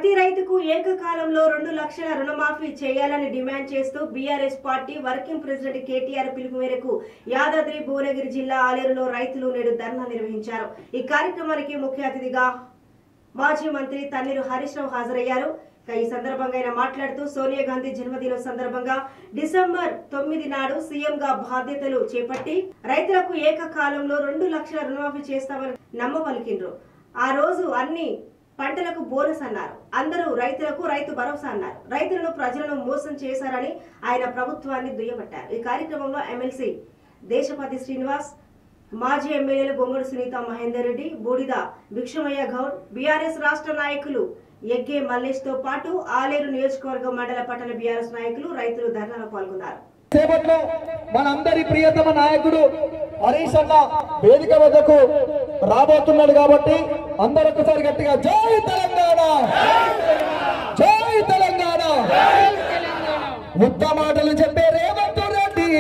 ప్రతి రైతుకు ఏకకాలంలో రెండు లక్షల రుణమాఫీ చేయాలని డిమాండ్ చేస్తూ BRS party working president KTR పిలుపు మేరకు యాదాద్రి భువనగిరి జిల్లా ఆలేరులో రైతులు నేడు ధర్నా నిర్వహించారు ఈ కార్యక్రమానికి ముఖ్య అతిథిగా మాజీ మంత్రి తన్నీరు హరీష్ రావు హాజరయ్యారు ఇక ఈ సందర్భంగా ఆయన మాట్లాడుతూ సోనియా గాంధీ జన్మదినం సందర్భంగా డిసెంబర్ తొమ్మిది నాడు సీఎం గా బాధ్యతలు చేపట్టి రైతులకు ఏకకాలంలో రెండు లక్షల రుణమాఫీ చేస్తామని నమ్మపలికిండ్రు ఆ రోజు అన్ని పంటలకు బోనస్ అన్నారు అందరూ రైతులకు రైతు భరోసా అన్నారు రైతులను ప్రజలను మోసం చేశారని ఆయన ప్రభుత్వాన్ని దుయ్యబట్టారు ఈ కార్యక్రమంలో ఎమ్మెల్సీ దేశపతి శ్రీనివాస్ మాజీ ఎమ్మెల్యేలు బొంగడు సునీత మహేందర్ రెడ్డి బూడిద భిక్షమయ్య గౌడ్ బీఆర్ఎస్ రాష్ట్ర నాయకులు ఎగ్గే మల్లేష్ తో పాటు ఆలేరు నియోజకవర్గం మండల పట్టణ బీఆర్ఎస్ నాయకులు రైతులు ధర్నాలో పాల్గొన్నారు సేపట్లో మనందరి ప్రియతమ నాయకుడు హరీష్ అన్న వేదిక వద్దకు రాబోతున్నాడు కాబట్టి అందరూ ఒకసారి గట్టిగా జై తెలంగాణ జై తెలంగాణ ఉత్త మాటలు చెప్పే రేవంత్ రెడ్డి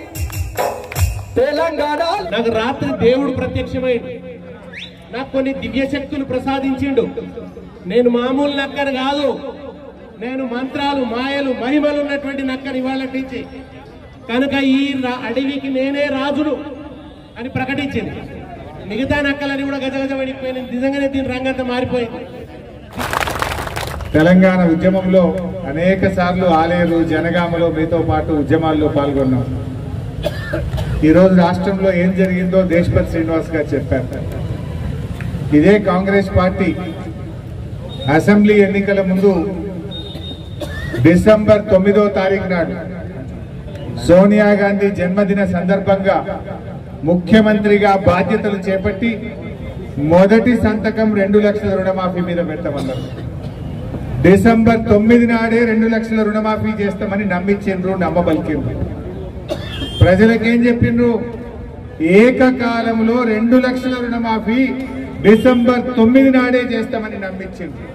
తెలంగాణ నాకు రాత్రి దేవుడు ప్రత్యక్షమైండు నాకు కొన్ని దివ్య శక్తులు ప్రసాదించిండు నేను మామూలు నక్కని కాదు నేను మంత్రాలు మాయలు మహిమలు ఉన్నటువంటి నక్కని ఇవాళ నుంచి కనుక ఈ రా- అడవికి నేనే రాజును అని ప్రకటించింది మిగతా నక్కలని కూడా గజగజ పడిపోయింది నిజంగానే దీని రంగంతా మారిపోయింది తెలంగాణ ఉద్యమంలో అనేక సార్లు ఆలేరు జనగామలో మీతో పాటు ఉద్యమాల్లో పాల్గొన్నాం ఈరోజు రాష్ట్రంలో ఏం జరిగిందో దేశపతి శ్రీనివాస్ గారు చెప్పారు ఇదే కాంగ్రెస్ పార్టీ అసెంబ్లీ ఎన్నికల ముందు డిసెంబర్ తొమ్మిదో తారీఖు నాడు సోనియా గాంధీ జన్మదిన సందర్భంగా ముఖ్యమంత్రిగా బాధ్యతలు చేపట్టి మొదటి సంతకం రెండు లక్షల రుణమాఫీ మీద పెట్టమన్నారు డిసెంబర్ తొమ్మిది నాడే రెండు లక్షల రుణమాఫీ చేస్తామని నమ్మించిండ్రు నమ్మబలికిండ్రు ప్రజలకేం చెప్పిండ్రు ఏకకాలంలో రెండు లక్షల రుణమాఫీ డిసెంబర్ తొమ్మిది నాడే చేస్తామని నమ్మించిండ్రు